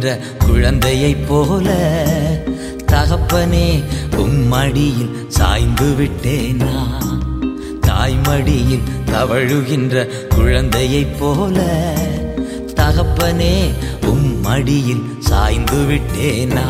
தவழுகின்ற குழந்தையைப் போல தகப்பனே உம்மடியில் சாய்ந்து விட்டேனா தாய்மடியில் தவழுகின்ற குழந்தையைப் போல தகப்பனே உம்மடியில் சாய்ந்து விட்டேனா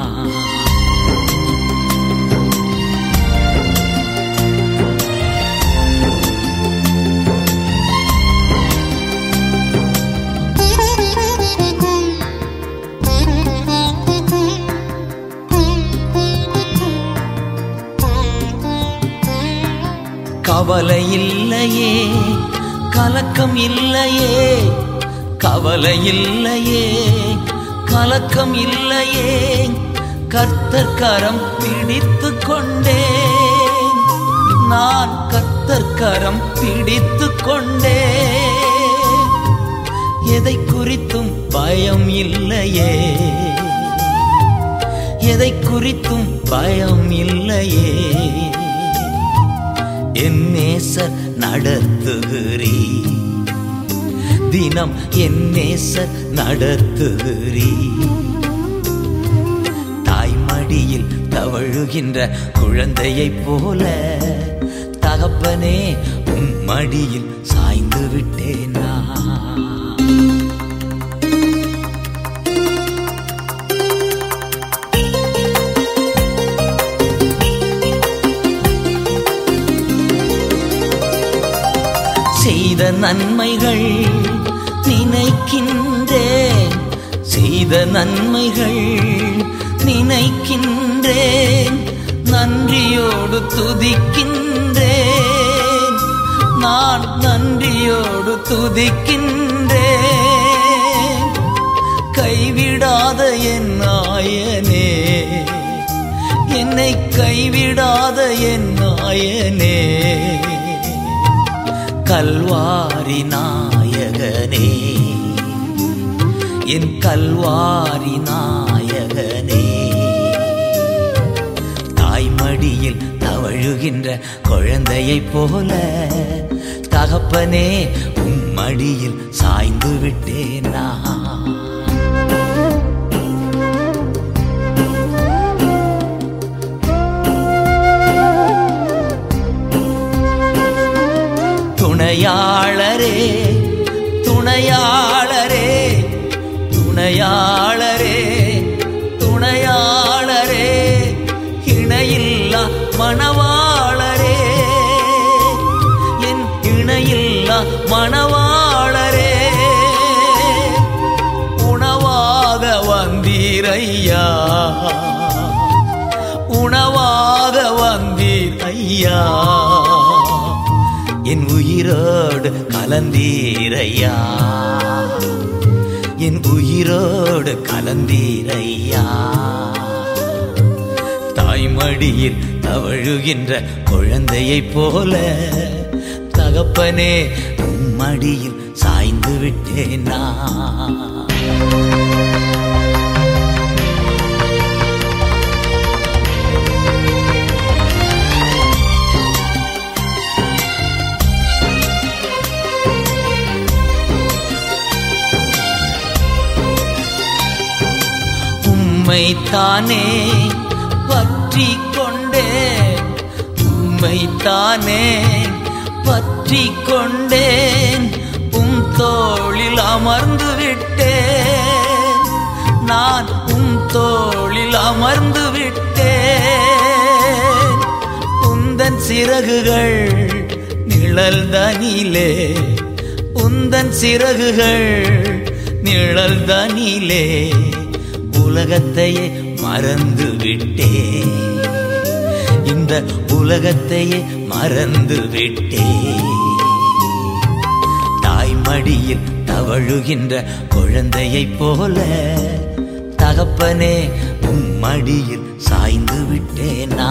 கவலை இல்லையே கலக்கம் இல்லையே கவலை இல்லையே கலக்கம் இல்லையே கர்த்தர் கரம் பிடித்து கொண்டேன் நான் கர்த்தர் கரம் பிடித்து கொண்டேன் எதை குறித்தும் பயம் இல்லையே எதை குறித்தும் பயம் இல்லையே என் நேசர் நடத்துகிறீ தினம் என் நேசர் நடத்துகிறீ தாய்மடியில் தவழுகின்ற குழந்தையைப் போல தகப்பனே உம் மடியில் சாய்ந்து விட்டேனா செய்த நன்மைகள் நினைக்கின்றேன் செய்த நன்மைகள் நினைக்கின்றேன் நன்றியோடு துதிக்கின்றேன் நான் நன்றியோடு துதிக்கின்றேன் கைவிடாத என் நாயனே என்னை கைவிடாத என் நாயனே கல்வாரி நாயகனே என் கல்வாரி நாயகனே தாய்மடியில் தவழுகின்ற குழந்தையைப் போல தகப்பனே உம் மடியில் சாய்ந்து விட்டேனா துணையாளரே துணையாளரே துணையாளரே துணையாளரே இணையில்லா மணவாளரே என் இணையில்லா மணவாளரே உணவாக வந்தீரையா உணவாக வந்தீர் ஐயா என் உயிரோடு கலந்தீரையா என் உயிரோடு கலந்தீரையா தாய்மடியில் தவழுகின்ற குழந்தையைப் போல தகப்பனே உம் மடியில் சாய்ந்து விட்டேனா உம்மைத்தானே பற்றி கொண்டேன் உம்மைத்தானே பற்றி கொண்டேன் உம் தோளில் அமர்ந்து விட்டேன் நான் உம் தோளில் அமர்ந்து விட்டேன் உந்தன் சிறகுகள் நிழல் தனிலே உந்தன் சிறகுகள் நிழல் தனிலே உலகத்தையே மறந்து விட்டேன் இந்த உலகத்தையே மறந்து விட்டேன் தாய்மடியில் தவழுகின்ற குழந்தையைப் போல தகப்பனே உம் மடியில் சாய்ந்து விட்டேனா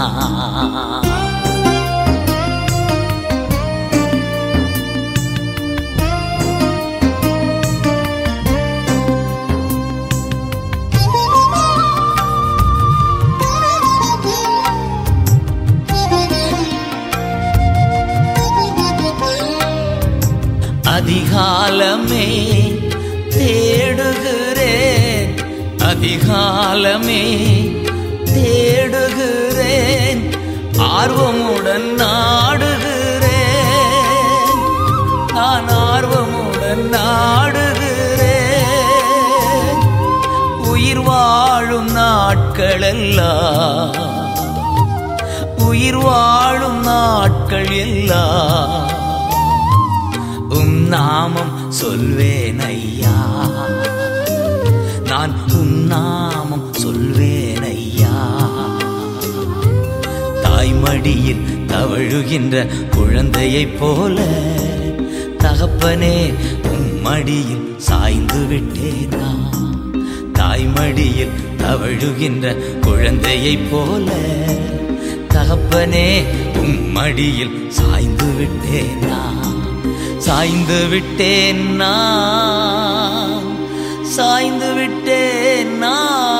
அதிகாலமே தேடுகிறேன் அதிகாலமே தேடுகிறேன் ஆர்வமுடன் நாடுகிறேன் நான் ஆர்வமுடன் நாடுகிறேன் உயிர் வாழும் நாட்களெல்லாம் உயிர் வாழும் நாட்கள் எல்லாம் உம் நாமம் சொல்வேன் ஐயா நான் உம் நாமம் சொல்வேன் ஐயா தாய்மடியில் தவழுகின்ற குழந்தையைப் போல தகப்பனே உம் மடியில் சாய்ந்து விட்டேனா தாய்மடியில் தவழுகின்ற குழந்தையைப் போல தகப்பனே உம் மடியில் சாய்ந்து விட்டேனா சாய்ந்து விட்டேன் நான் சாய்ந்து விட்டேன் நான்